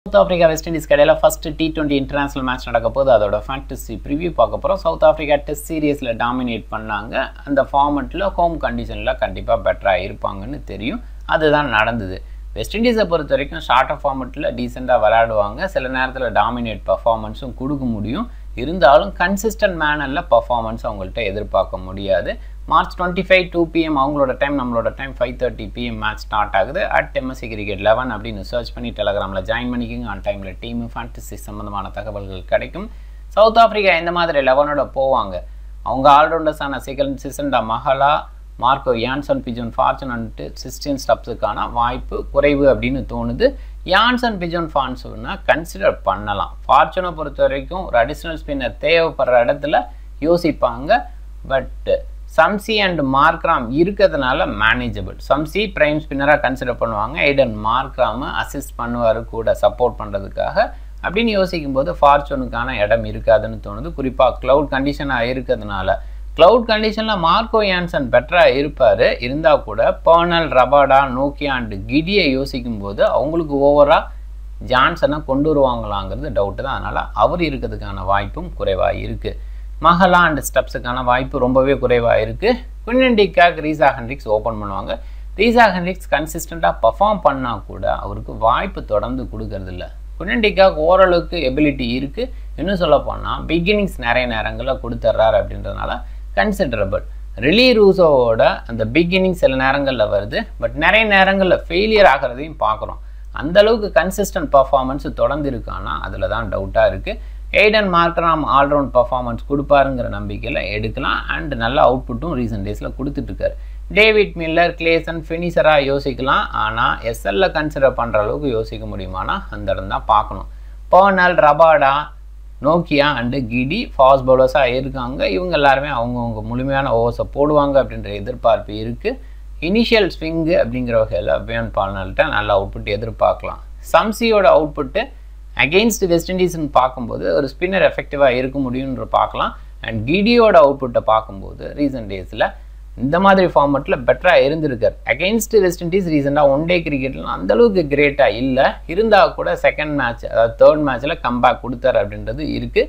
south Africa West Indies கடையில் first T twenty international match நடக்க போது அதோட ஃபேண்டசி ப்ரிவியூ பார்க்க போகிறோம் சவுத் ஆஃப்ரிக்கா டெஸ்ட் சீரியஸில் டாமினேட் பண்ணாங்க அந்த ஃபார்மெட்டில் ஹோம் கண்டிஷனில் கண்டிப்பாக பெட்டராக இருப்பாங்கன்னு தெரியும் அதுதான் நடந்தது வெஸ்ட் இண்டீஸை பொறுத்த வரைக்கும் ஷார்ட் ஆஃப் ஃபார்மெட்டில் டீசெண்டாக விளையாடுவாங்க சில நேரத்தில் டாமினேட் பர்ஃபார்மன்ஸும் கொடுக்க முடியும் இருந்தாலும் கன்சிஸ்டன்ட் மேனரில் பர்ஃபார்மன்ஸ் அவங்கள்ட்ட எதிர்பார்க்க முடியாது March twenty five two PM அவங்களோட டைம் நம்மளோட time five thirty PM match start ஆகுது அட் எம்எஸ்சி கிரிக்கெட் லெவன் அப்படின்னு சர்ச் பண்ணி டெலகிராமில் ஜாயின் பண்ணிக்கோங்க ஆன் டைமில் டீமு ஃபேண்டசி சம்மந்தமான தகவல்கள் கிடைக்கும் சவுத் ஆஃப்ரிக்கா எந்த மாதிரி லெவனோட போவாங்க அவங்க ஆல்ரவுண்டர்ஸான சிகன் Sisanda Magala Marco Jansen Bjorn Fortuin and சிக்ஸ்டீன் ஸ்டப்ஸுக்கான வாய்ப்பு குறைவு அப்படின்னு தோணுது யான்சன் பிஜன் ஃபான்ஸ்னா கன்சிடர் பண்ணலாம் ஃபார்ச்சூனை பொறுத்த வரைக்கும் ஒரு அடிஷ்னல் ஸ்பின்னர் தேவைப்படுற இடத்துல யோசிப்பாங்க பட் சம்சி அண்ட் மார்க்ராம் இருக்கிறதுனால மேனேஜபிள் சம்சி பிரைம் ஸ்பின்னராக கன்சிடர் பண்ணுவாங்க ஐடன் மார்க்ராம அசிஸ்ட் பண்ணுவார் கூட சப்போர்ட் பண்ணுறதுக்காக அப்படின்னு யோசிக்கும் போது ஃபார்ச்சூனுக்கான இடம் இருக்காதுன்னு தோணுது குறிப்பாக க்ளவுட் கண்டிஷனாக இருக்கிறதுனால க்ளவுட் கண்டிஷனில் மார்க்கோ யான்சன் பெட்டராக இருப்பார் இருந்தால் கூட பர்னல் ரபாடா நோக்கியா அண்ட் கிடியை யோசிக்கும் போது அவங்களுக்கு ஓவராக ஜான்சனை கொண்டு வருவாங்களாங்கிறது டவுட்டு தான் அதனால் அவர் இருக்கிறதுக்கான வாய்ப்பும் குறைவாக இருக்குது மஹலா அண்ட் ஸ்டெப்ஸுக்கான வாய்ப்பு ரொம்பவே குறைவாக இருக்குது குன்னண்டிக்காக ரீசா ஹென்ரிக்ஸ் ஓப்பன் பண்ணுவாங்க ரீசா ஹென்ரிக்ஸ் கன்சிஸ்டண்ட்டாக பர்ஃபார்ம் பண்ணால் கூட அவருக்கு வாய்ப்பு தொடர்ந்து கொடுக்கறதில்ல குன்னண்டிக்காக ஓரளவுக்கு எபிலிட்டி இருக்குது இன்னும் சொல்ல போனால் பிகினிங்ஸ் நிறைய நேரங்களில் கொடுத்துட்றாரு அப்படின்றதுனால கன்சிடரபிள் ரிலி ரூசோவோட அந்த பிகினிங் சில நேரங்களில் வருது பட் நிறைய நேரங்களில் ஃபெயிலியர் ஆகிறதையும் பார்க்குறோம் அந்த அளவுக்கு கன்சிஸ்டன்ட் பர்ஃபார்மன்ஸ் தொடர்ந்து இருக்கானா அதில் தான் டவுட்டாக இருக்குது எய்டன் மார்க்கராம் ஆல்ரவுண்ட் பர்ஃபார்மன்ஸ் கொடுப்பாருங்கிற நம்பிக்கையில் எடுக்கலாம் அண்ட் நல்ல அவுட்புட்டும் ரீசெண்ட் டேஸில் கொடுத்துட்ருக்காரு டேவிட் மில்லர் கிளேசன் ஃபினிஷராக யோசிக்கலாம் ஆனால் எஸ்எல்ல கன்சிடர் பண்ணுற அளவுக்கு யோசிக்க முடியுமானா அந்த இடம் தான் பார்க்கணும் Parnell Rabada Nokia and கிடி fast பவுலர்ஸாக இருக்காங்க இவங்க எல்லாருமே அவங்கவுங்க முழுமையான ஓவர்ஸை போடுவாங்க அப்படின்ற எதிர்பார்ப்பு இருக்குது இனிஷியல் ஸ்விங்கு அப்படிங்கிற வகையில் அபியான் பால்னல்கிட்ட நல்ல அவுட்புட் எதிர்பார்க்கலாம் சம்சியோட அவுட்புட்டு அகெயின்ஸ்ட் வெஸ்ட் இண்டீஸ்னு பார்க்கும்போது ஒரு ஸ்பின்னர் எஃபெக்டிவாக இருக்க முடியுன்ற பார்க்கலாம் அண்ட் கிடியோட அவுட்புட்டை பார்க்கும்போது ரீசன்ட் டேஸில் இந்த மாதிரி ஃபார்மெட்டில் பெட்டராக இருந்திருக்கார் அகெயின்ஸ்ட் வெஸ்ட் இண்டீஸ் ரீசெண்டாக ஒன் டே கிரிக்கெட்லாம் அந்தளவுக்கு கிரேட்டாக இல்லை இருந்தால் கூட செகண்ட் மேட்ச் அதாவது தேர்ட் மேட்ச்சில் கம்பேக் கொடுத்தார் அப்படின்றது இருக்குது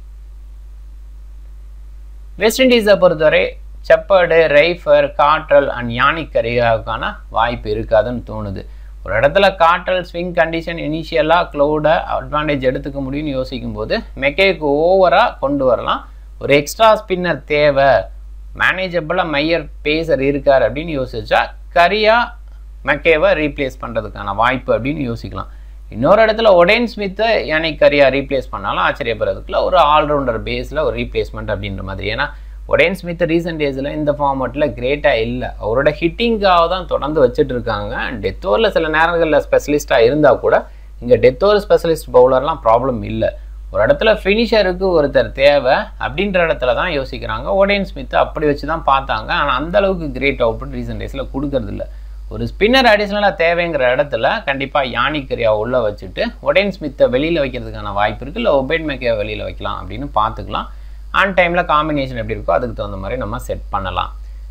வெஸ்ட் இண்டீஸை பொறுத்தவரை Shepherd Reifer Cottrell and Yannic கரியாவுக்கான வாய்ப்பு இருக்காதுன்னு தோணுது ஒரு இடத்துல காற்றல் ஸ்விங் கண்டிஷன் இனிஷியலாக க்ளவுடை அட்வான்டேஜ் எடுத்துக்க முடியும்னு யோசிக்கும் போது மெக்கேக்கு ஓவராக கொண்டு வரலாம் ஒரு எக்ஸ்ட்ரா ஸ்பின்னர் தேவை மேனேஜபிளாக மையர் பேசர் இருக்கார் அப்படின்னு யோசிச்சா கரியா மெக்கேவை ரீப்ளேஸ் பண்ணுறதுக்கான வாய்ப்பு அப்படின்னு யோசிக்கலாம் இன்னொரு இடத்துல ஒடேன் ஸ்மித்தை யானிக் கரியா ரீப்ளேஸ் பண்ணாலும் ஆச்சரியப்படுறதுக்குள்ள ஒரு ஆல்ரவுண்டர் பேஸில் ஒரு ரீப்ளேஸ்மெண்ட் அப்படின்ற மாதிரி ஏன்னா ஒடேன் ஸ்மித் ரீசெண்ட் டேஸில் இந்த ஃபார்மெட்டில் கிரேட்டாக இல்லை அவரோட ஹிட்டிங்காக தான் தொடர்ந்து வச்சுட்டு இருக்காங்க டெத் ஓவரில் சில நேரங்களில் ஸ்பெஷலிஸ்ட்டாக இருந்தால் கூட இங்கே டெத் ஓவர் ஸ்பெஷலிஸ்ட் பவுலர்லாம் ப்ராப்ளம் இல்லை ஒரு இடத்துல ஃபினிஷருக்கு ஒருத்தர் தேவை அப்படின்ற இடத்துல தான் யோசிக்கிறாங்க ஓடேன் ஸ்மித் அப்படி வச்சு தான் பார்த்தாங்க ஆனால் அந்த அளவுக்கு கிரேட் அவுட்புட் ரீசெண்ட் டேஸில் கொடுக்கறதில்ல ஒரு ஸ்பின்னர் அடிஷ்னலாக தேவைங்கிற இடத்துல கண்டிப்பாக யானிக் கரியா உள்ளே வச்சுட்டு ஒடேன் ஸ்மித்தை வெளியில் வைக்கிறதுக்கான வாய்ப்பு இருக்குது இல்லை ஒபேன் மேக்கே வெளியில் வைக்கலாம் அப்படின்னு பார்த்துக்கலாம் ஆன் டைமில் காம்பினேஷன் எப்படி இருக்கோ அதுக்கு தகுந்த மாதிரி நம்ம செட் பண்ணலாம்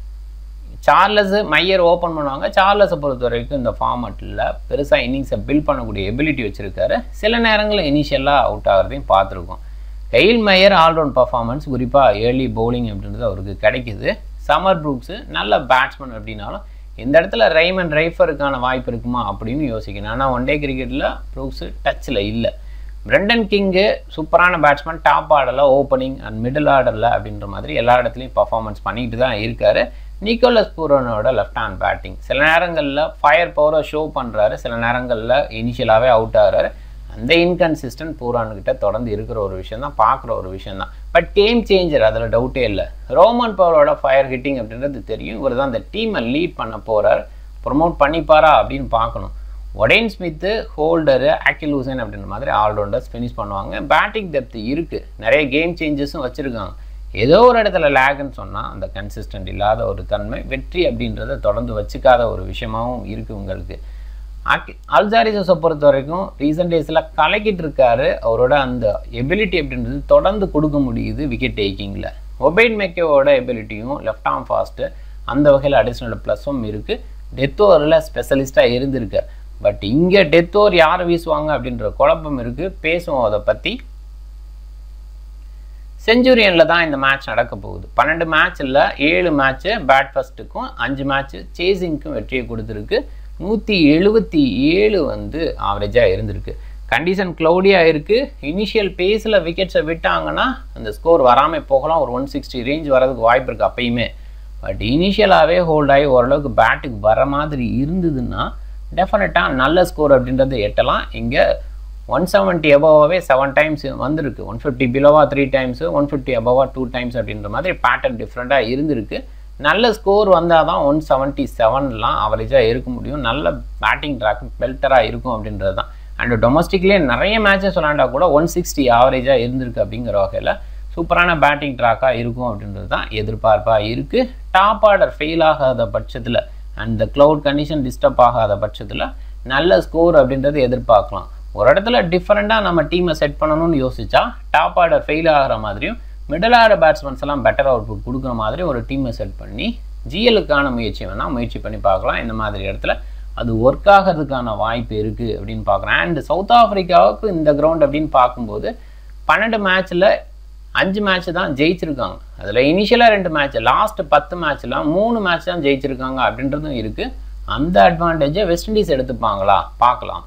சார்லஸ் மையர் ஓப்பன் பண்ணுவாங்க சார்லஸை பொறுத்த வரைக்கும் இந்த ஃபார்மெட்டில் பெருசாக இன்னிங்ஸை பில்ட் பண்ணக்கூடிய எபிலிட்டி வச்சுருக்காரு சில நேரங்களில் இனிஷியலாக அவுட் ஆகிறதையும் பார்த்துருக்கோம் கெயில் மையர் ஆல்ரவுண்ட் பர்ஃபார்மன்ஸ் குறிப்பாக ஏர்லி பவுலிங் அப்படின்றது அவருக்கு கிடைக்குது சமர் ப்ரூக்ஸு நல்ல பேட்ஸ்மேன் அப்படின்னாலும் இந்த இடத்துல ரைமன் ரைஃபருக்கான வாய்ப்பு இருக்குமா அப்படின்னு யோசிக்கணும் ஆனால் ஒன் டே கிரிக்கெட்டில் ப்ரூக்ஸு டச்சில் இல்லை பிரெண்டன் கிங்கு சூப்பரான பேட்ஸ்மேன் டாப் ஆர்டரில் ஓப்பனிங் அண்ட் மிடில் ஆர்டரில் அப்படின்ற மாதிரி எல்லா இடத்துலையும் பர்ஃபார்மன்ஸ் பண்ணிட்டு தான் இருக்கார் நிக்கோலஸ் பூரனோட லெஃப்ட் ஹேண்ட் பேட்டிங் சில நேரங்களில் ஃபயர் பவரை ஷோ பண்ணுறாரு சில நேரங்களில் இனிஷியலாகவே அவுட் ஆகிறாரு அந்த இன்கன்சிஸ்டன்ட் பூரான்கிட்ட தொடர்ந்து இருக்கிற ஒரு விஷயம் தான் பார்க்குற ஒரு விஷயம் தான் பட் கேம் சேஞ்சர் அதில் டவுட்டே இல்லை ரோமன் பவரோட ஃபயர் ஹிட்டிங் அப்படின்றது தெரியும் இவர் தான் அந்த டீமை லீட் பண்ண போகிறார் ப்ரொமோட் பண்ணிப்பாரா அப்படின்னு பார்க்கணும் Odean Smith Holder Akeal Hosein அப்படின்ற மாதிரி ஆல்ரவுண்டர்ஸ் ஃபினிஷ் பண்ணுவாங்க பேட்டிங் டெப்த் இருக்குது நிறைய கேம் சேஞ்சஸும் வச்சுருக்காங்க ஏதோ ஒரு இடத்துல லேக்னு சொன்னால் அந்த கன்சிஸ்டன்ட் இல்லாத ஒரு தன்மை வெற்றி அப்படின்றத தொடர்ந்து வச்சுக்காத ஒரு விஷயமாகவும் இருக்குது உங்களுக்கு ஆக்கி அல்சாரிசஸை பொறுத்த வரைக்கும் ரீசெண்ட் டேஸில் கலக்கிட்டு இருக்காரு அவரோட அந்த எபிலிட்டி அப்படின்றது தொடர்ந்து கொடுக்க முடியுது விக்கெட் டேக்கிங்கில் ஒபைன் மெக்கோவோட எபிலிட்டியும் லெஃப்ட் ஆர்ம் ஃபாஸ்ட்டு அந்த வகையில் அடிஷ்னல் ப்ளஸும் இருக்குது டெத் ஓவரில் ஸ்பெஷலிஸ்ட்டாக இருந்திருக்கு பட் இங்கே டெத் ஓவர் யார் வீசுவாங்க அப்படின்ற குழப்பம் இருக்குது பேசுவோம் அதை பற்றி செஞ்சுரியனில் தான் இந்த மேட்ச் நடக்க போகுது பன்னெண்டு மேட்ச்சில் ஏழு மேட்ச்சு பேட் ஃபஸ்ட்டுக்கும் அஞ்சு மேட்ச்சு சேசிங்க்கும் வெற்றியை கொடுத்துருக்கு நூற்றி எழுபத்தி ஏழு வந்து ஆவரேஜாக இருந்திருக்கு கண்டிஷன் க்ளௌடியாக இருக்குது இனிஷியல் பேஸில் விக்கெட்ஸை விட்டாங்கன்னா அந்த ஸ்கோர் வராமல் போகலாம் ஒரு ஒன் சிக்ஸ்டி ரேஞ்ச் வரதுக்கு வாய்ப்பு இருக்குது அப்பயுமே பட் இனிஷியலாகவே ஹோல்ட் ஆகி ஓரளவுக்கு பேட்டுக்கு வர மாதிரி இருந்ததுன்னா டெஃபினட்டாக நல்ல ஸ்கோர் அப்படின்றத எட்டலாம் இங்கே ஒன் செவன்ட்டி அபவாகவே செவன் டைம்ஸ் வந்திருக்கு ஒன் ஃபிஃப்டி பிலோவா த்ரீ டைம்ஸு ஒன் ஃபிஃப்டி அபவா டூ டைம்ஸ் அப்படின்ற மாதிரி பேட்டர்ன் டிஃப்ரெண்ட்டாக இருந்திருக்கு நல்ல ஸ்கோர் வந்தால் தான் ஒன் செவன்ட்டி செவன்லாம் அவரேஜாக இருக்க முடியும் நல்ல பேட்டிங் ட்ராக் பெல்ட்டராக இருக்கும் அப்படின்றது தான் அண்ட் டொமஸ்டிக்லேயே நிறைய மேட்சஸ் விளாண்டா கூட ஒன் சிக்ஸ்டி ஆவரேஜாக இருந்திருக்கு அப்படிங்கிற வகையில் சூப்பரான பேட்டிங் ட்ராக்காக இருக்கும் அப்படின்றது தான் எதிர்பார்ப்பாக இருக்குது டாப் ஆர்டர் ஃபெயில் ஆகாத பட்சத்தில் and the cloud condition disturb ஆகாத பட்சத்தில் நல்ல ஸ்கோர் அப்படின்றது எதிர்பார்க்கலாம் ஒரு இடத்துல டிஃப்ரெண்ட்டாக நம்ம டீமை செட் பண்ணணும்னு யோசிச்சா டாப் ஆர்டர் ஃபெயில் ஆகிற மாதிரியும் மிடில் ஆர்டர் பேட்ஸ்மேன்ஸ் எல்லாம் பெட்டர் அவுட்புட் கொடுக்குற மாதிரி ஒரு டீமை செட் பண்ணி ஜிஎலுக்கான முயற்சி வேணால் முயற்சி பண்ணி பார்க்கலாம் இந்த மாதிரி இடத்துல அது ஒர்க் ஆகிறதுக்கான வாய்ப்பு இருக்குது அப்படின்னு பார்க்குறேன் அண்ட் சவுத் ஆஃப்ரிக்காவுக்கு இந்த கிரவுண்ட் அப்படின்னு பார்க்கும்போது பன்னெண்டு மேட்ச்சில் அஞ்சு மேட்ச் தான் ஜெயிச்சிருக்காங்க அதில் இனிஷியலாக ரெண்டு மேட்ச் லாஸ்ட் பத்து மேட்ச்சில் மூணு மேட்ச் தான் ஜெயிச்சிருக்காங்க அப்படின்றதும் இருக்குது அந்த அட்வான்டேஜை வெஸ்ட் இண்டீஸ் எடுத்துப்பாங்களா பார்க்கலாம்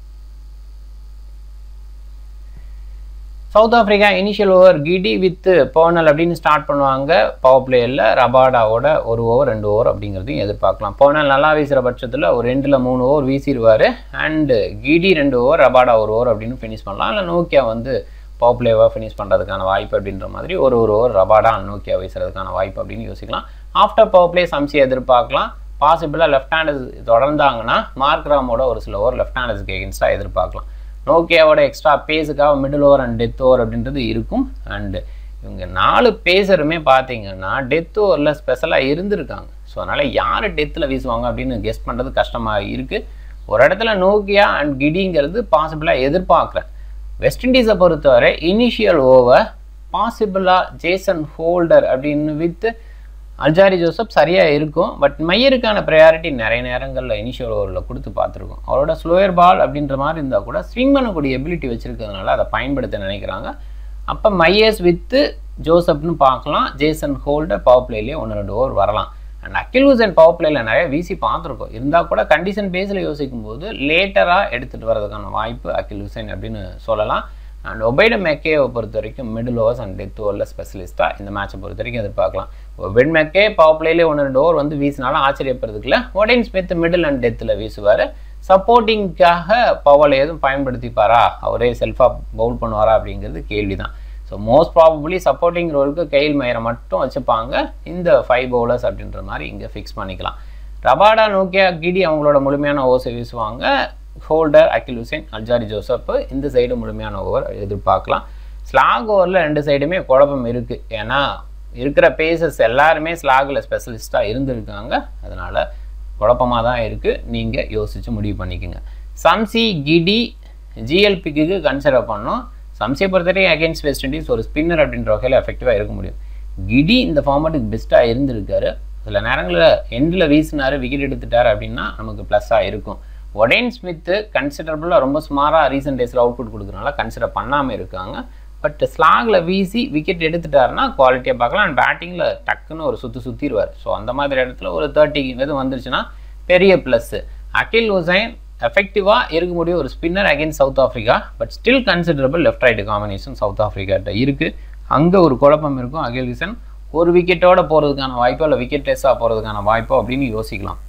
சவுத் ஆஃப்ரிக்கா இனிஷியல் ஓவர் கிடி வித் பர்னல் அப்படின்னு ஸ்டார்ட் பண்ணுவாங்க பவர் பிளேயரில் ரபாடாவோட ஒரு ஓவர் ரெண்டு ஓவர் அப்படிங்கிறதையும் எதிர்பார்க்கலாம் பர்னல் நல்லா வீசுகிற பட்சத்தில் ஒரு ரெண்டில் மூணு ஓவர் வீசிடுவார் அண்டு கிடி ரெண்டு ஓவர் ரபாடா ஒரு ஓவர் அப்படின்னு ஃபினிஷ் பண்ணலாம் இல்லை நோக்கியா வந்து பவர் பிளேவாக ஃபினிஷ் பண்ணுறதுக்கான வாய்ப்பு அப்படின்ற மாதிரி ஒரு ஒரு ஓவர் ரபாடா நோக்கியா வீசுறதுக்கான வாய்ப்பு அப்படின்னு யோசிக்கலாம் ஆஃப்டர் பவர் பிளே சம்சி எதிர்பார்க்கலாம் பாசிபிளாக லெஃப்ட் ஹேண்டர்ஸ் தொடர்ந்தாங்கன்னா மார்க் ராமோட ஒரு சில ஓவர் லெஃப்ட் ஹேண்டர்ஸ்க்கு எகென்ஸ்டாக எதிர்பார்க்கலாம் நோக்கியாவோட எக்ஸ்ட்ரா பேஸுக்காக middle over and death over அப்படின்றது இருக்கும் அண்டு இவங்க நாலு பேசருமே பார்த்தீங்கன்னா டெத் ஓவரில் ஸ்பெஷலாக இருந்திருக்காங்க ஸோ அதனால் யார் டெத்தில் வீசுவாங்க அப்படின்னு கெஸ் பண்ணுறது கஷ்டமாக இருக்குது ஒரு இடத்துல நோக்கியா அண்ட் கிடிங்கிறது பாசிபிளாக எதிர்பார்க்குறேன் வெஸ்ட் இண்டீஸை பொறுத்தவரை இனிஷியல் ஓவர் பாசிபிளாக ஜேசன் ஹோல்டர் அப்படின்னு வித்து அல்ஜாரி ஜோசப் சரியாக இருக்கும் பட் மையருக்கான ப்ரையாரிட்டி நிறைய நேரங்களில் இனிஷியல் ஓவரில் கொடுத்து பார்த்துருக்கோம் அவரோட ஸ்லோயர் பால் அப்படின்ற மாதிரி இருந்தால் கூட ஸ்விங் பண்ணக்கூடிய எபிலிட்டி வச்சுருக்கிறதுனால அதை பயன்படுத்த நினைக்கிறாங்க அப்போ மையர்ஸ் வித்து ஜோசப்னு பார்க்கலாம் ஜேசன் ஹோல்டர் பவர் பிளேலேயே ஒன்று ரெண்டு ஓவர் வரலாம் அண்ட் அக்கில் ஹூசன் பவர் பிளேயில் நிறைய வீசி பார்த்துருக்கோம் இருந்தால் கூட கண்டிஷன் பேஸில் யோசிக்கும் போது லேட்டராக எடுத்துகிட்டு வரதுக்கான வாய்ப்பு அக்கில் ஹுசைன் அப்படின்னு சொல்லலாம் அண்ட் ஒபைட மெக்கேவை பொறுத்த வரைக்கும் மிடில் ஓவர்ஸ் அண்ட் டெத் ஓவரில் ஸ்பெஷலிஸ்ட்டாக இந்த மேட்சை பொறுத்த வரைக்கும் எதிர்பார்க்கலாம் ஒபைட் மெக்கே பவர் பிளேலே ஒன்று ரெண்டு ஓவர் வந்து வீசினாலும் ஆச்சரியப்படுறதுக்குல ஒடைன் ஸ்மித் மிடில் அண்ட் டெத்தில் வீசுவார் சப்போர்ட்டிங்காக பவர் எதுவும் பயன்படுத்திப்பாரா அவரே செல்ஃபாக பவுல் பண்ணுவாரா அப்படிங்கிறது கேள்வி தான் ஸோ மோஸ்ட் ப்ராபப்ளி சப்போர்ட்டிங் ரோலுக்கு கைல் மயரை மட்டும் வச்சுப்பாங்க இந்த ஃபைவ் பவுலர்ஸ் அப்படின்ற மாதிரி இங்கே ஃபிக்ஸ் பண்ணிக்கலாம் ரபாடா நோக்கியா கிடி அவங்களோட முழுமையான ஓவர்ஸை வீசுவாங்க ஹோல்டர் அகில் ஹுசேன் அல்ஜாரி ஜோசப் இந்த சைடு முழுமையான ஓவர் எதிர்பார்க்கலாம் ஸ்லாக் ஓவரில் ரெண்டு சைடுமே குழப்பம் இருக்குது ஏன்னா இருக்கிற பேசஸ் எல்லாருமே ஸ்லாகில் ஸ்பெஷலிஸ்ட்டாக இருந்திருக்காங்க அதனால் குழப்பமாக தான் இருக்குது நீங்கள் யோசித்து முடிவு பண்ணிக்கோங்க சம்சி கிடி ஜிஎல்பிக்கு கன்சிடர் பண்ணோம் சம்சியை பொறுத்தவரைக்கும் அகேன்ஸ்ட் வெஸ்ட் இண்டீஸ் ஒரு ஸ்பின்னர் அப்படின்ற வகையில் எஃபெக்டிவாக இருக்க முடியும் கிடி இந்த ஃபார்மேட்டுக்கு பெஸ்ட்டாக இருந்திருக்காரு சில நேரங்களில் எண்டில் வீசினார் விக்கெட் எடுத்துட்டார் அப்படின்னா நமக்கு ப்ளஸ்ஸாக இருக்கும் ஒடேன் ஸ்மித்து கன்சிடரபுளாக ரொம்ப ஸ்மாராக ரீசெண்ட் டேஸில் அவுட்புட் கொடுக்குறனால கன்சிடர் பண்ணாமல் இருக்காங்க பட் ஸ்லாகில் வீசி விக்கெட் எடுத்துட்டாருன்னா குவாலிட்டியாக பார்க்கலாம் அண்ட் பேட்டிங்கில் டக்குன்னு ஒரு சுற்றி சுற்றிடுவார் ஸோ அந்த மாதிரி இடத்துல ஒரு தேர்ட்டி எதுவும் வந்துருச்சுன்னா பெரிய ப்ளஸ்ஸு அகில் ஹுசைன் எஃபெக்டிவாக இருக்க முடிய ஒரு spinner against South Africa but still considerable left right combination South ஆஃப்ரிக்காட்ட இருக்குது அங்கே ஒரு குழப்பம் இருக்கும் அகில் ஹுசைன் ஒரு விக்கெட்டோட போகிறதுக்கான வாய்ப்போ இல்லை விக்கெட் லெஸ்ஸாக போகிறதுக்கான வாய்ப்போ அப்படின்னு யோசிக்கலாம்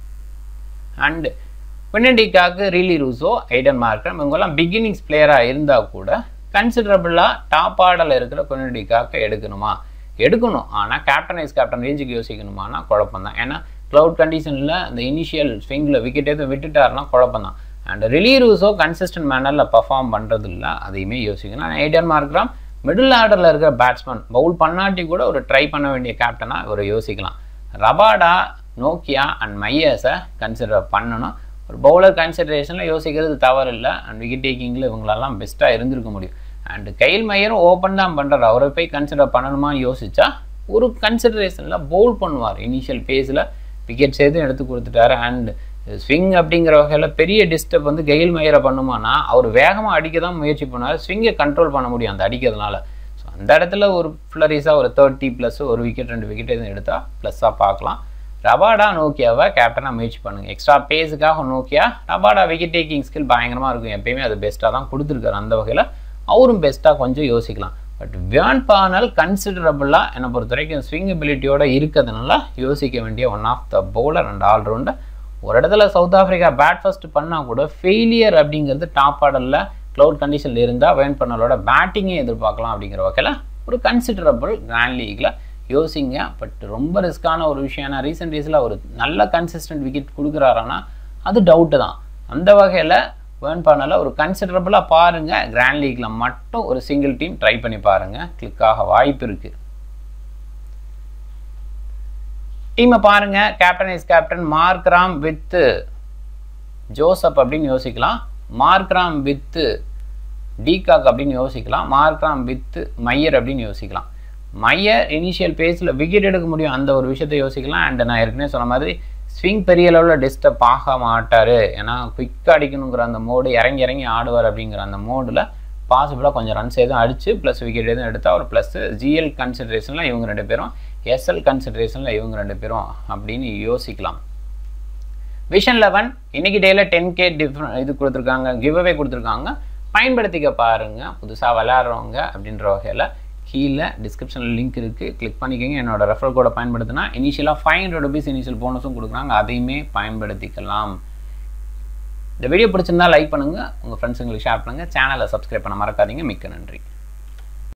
அண்டு பின்னண்டிக்காக்கு ரீலி ரூசோ ஐடன் மார்க்கர் இவங்கெல்லாம் பிகினிங்ஸ் பிளேயராக இருந்தால் கூட கன்சிடரபிளாக டாப் ஆர்டரில் இருக்கிற பின்னண்டிக்காக்கு எடுக்கணுமா எடுக்கணும் ஆனால் கேப்டன் வைஸ் கேப்டன் ரேஞ்சுக்கு யோசிக்கணுமானா குழப்பம் தான் ஏன்னா க்ளவுட் கண்டிஷனில் அந்த இனிஷியல் ஸ்விங்கில் விக்கெட் எதுவும் விட்டுட்டாருன்னா குழப்பம் தான் அண்ட் ரிலீ ரூஸோ கன்சிஸ்டன்ட் மேனரில் பர்ஃபார்ம் பண்ணுறது இல்லை அதையுமே யோசிக்கணும் ஆனால் ஐடன் மார்க்ராம் மிடில் ஆர்டரில் இருக்கிற பேட்ஸ்மேன் பவுல் பண்ணாட்டி கூட ஒரு ட்ரை பண்ண வேண்டிய கேப்டனாக இவரை யோசிக்கலாம் ரபாடா நோக்கியா அண்ட் மையர்ஸை கன்சிடர் பண்ணணும் ஒரு பவுலர் கன்சிடரேஷனில் யோசிக்கிறது தவறு இல்லை அண்ட் விக்கெட் டேக்கிங்கில் இவங்களெல்லாம் பெஸ்ட்டாக இருந்திருக்க முடியும் அண்ட் கைல் மையரும் ஓப்பன் தான் பண்ணுறாரு அவரை போய் கன்சிடர் பண்ணணுமான்னு யோசிச்சா ஒரு கன்சிடரேஷனில் பவுல் பண்ணுவார் இனிஷியல் ஃபேஸில் விக்கெட்ஸ் எதுவும் எடுத்து கொடுத்துட்டாரு அண்ட் ஸ்விங் அப்படிங்கிற வகையில் பெரிய டிஸ்டர்ப் வந்து கெயில் மயிரை பண்ணுமானா அவர் வேகமாக அடிக்க தான் முயற்சி பண்ணார் ஸ்விங்கை கண்ட்ரோல் பண்ண முடியும் அந்த அடிக்கிறதுனால ஸோ அந்த இடத்துல ஒரு ஃப்ளரிஸாக ஒரு தேர்ட்டி ப்ளஸ் ஒரு விக்கெட் ரெண்டு விக்கெட் எதுவும் எடுத்தால் ப்ளஸ்ஸாக பார்க்கலாம் ரபாடா நோக்கியாவை கேப்டனாக முயற்சி பண்ணுங்கள் எக்ஸ்ட்ரா பேஸுக்காக நோக்கியா ரபாடா விக்கெட் டேக்கிங் ஸ்கில் பயங்கரமாக இருக்கும் எப்பயுமே அது பெஸ்ட்டாக தான் கொடுத்துருக்காரு அந்த வகையில் அவரும் பெஸ்ட்டாக கொஞ்சம் யோசிக்கலாம் பட் வியான் பானல் கன்சிடரபுளாக என்னை பொறுத்த வரைக்கும் ஸ்விங் எபிலிட்டியோட இருக்கிறதுனால யோசிக்க வேண்டிய one of the bowler and all rounder ஒரு இடத்துல சவுத் ஆஃப்ரிக்கா பேட் ஃபர்ஸ்ட் பண்ணால் கூட ஃபெயிலியர் அப்படிங்கிறது டாப் ஆர்டரில் க்ளவுட் கண்டிஷனில் இருந்தால் வேன் பண்ணலோட பேட்டிங்கே எதிர்பார்க்கலாம் அப்படிங்கிற வகையில் ஒரு கன்சிடரபிள் கிராண்ட் லீக்கில் யோசிங்க பட் ரொம்ப ரிஸ்க்கான ஒரு விஷயம் ரீசெண்ட் டேஸில் ஒரு நல்ல கன்சிஸ்டன்ட் விக்கெட் கொடுக்குறாருன்னா அது டவுட்டு தான் அந்த வகையில் வேர்ன் பண்ணல ஒரு கன்சிடரபுளாக பாருங்கள் கிராண்ட் லீக்கில் மட்டும் ஒரு சிங்கிள் டீம் ட்ரை பண்ணி பாருங்கள் கிளிக்காக வாய்ப்பு இருக்குது டீமை பாருங்கள் captain is captain Markram with Joseph அப்படின்னு யோசிக்கலாம் மார்க்ராம் வித்து டீகாக் அப்படின்னு யோசிக்கலாம் மார்க்ராம் வித்து மையர் அப்படின்னு யோசிக்கலாம் மையர் இனிஷியல் பேஸில் விக்கெட் எடுக்க முடியும் அந்த ஒரு விஷயத்தை யோசிக்கலாம் அண்ட் நான் ஏற்கனவே சொன்ன மாதிரி ஸ்விங் பெரிய லெவலில் டிஸ்டர்ப் ஆக மாட்டார் ஏன்னா குயிக்காக அடிக்கணுங்கிற அந்த மோடு இறங்கி இறங்கி ஆடுவார் அப்படிங்கிற அந்த மோடில் பாசிபிளாக கொஞ்சம் ரன்ஸ் எதுவும் அடித்து ப்ளஸ் விக்கெட் எதுவும் எடுத்தால் ஒரு ப்ளஸ் ஜிஎல் கன்சிடரேஷனில் இவங்க ரெண்டு பேரும் எஸ்எல் கன்சிடரேஷனில் இவங்க ரெண்டு பேரும் அப்படின்னு யோசிக்கலாம் விஷன் லெவன் இன்னைக்கு டேயில் டென் கே டிஃப்ரெண்ட் இது கொடுத்துருக்காங்க கிவ் அவே கொடுத்துருக்காங்க பயன்படுத்திக்க பாருங்கள் புதுசாக விளையாடுறவங்க அப்படின்ற வகையில் கீழே டிஸ்கிரிப்ஷனில் லிங்க் இருக்குது கிளிக் பண்ணிக்கோங்க என்னோட ரெஃபர் கோடை பயன்படுத்தினா இனிஷியலாக ஃபைவ் ஹண்ட்ரட் ருபீஸ் இனிஷியல் போனஸும் கொடுக்குறாங்க அதையுமே பயன்படுத்திக்கலாம் இந்த வீடியோ பிடிச்சிருந்தா லைக் பண்ணுங்கள் உங்கள் ஃப்ரெண்ட்ஸுங்களுக்கு ஷேர் பண்ணுங்கள் சேனலை சப்ஸ்கிரைப் பண்ண மறக்காதீங்க மிக்க நன்றி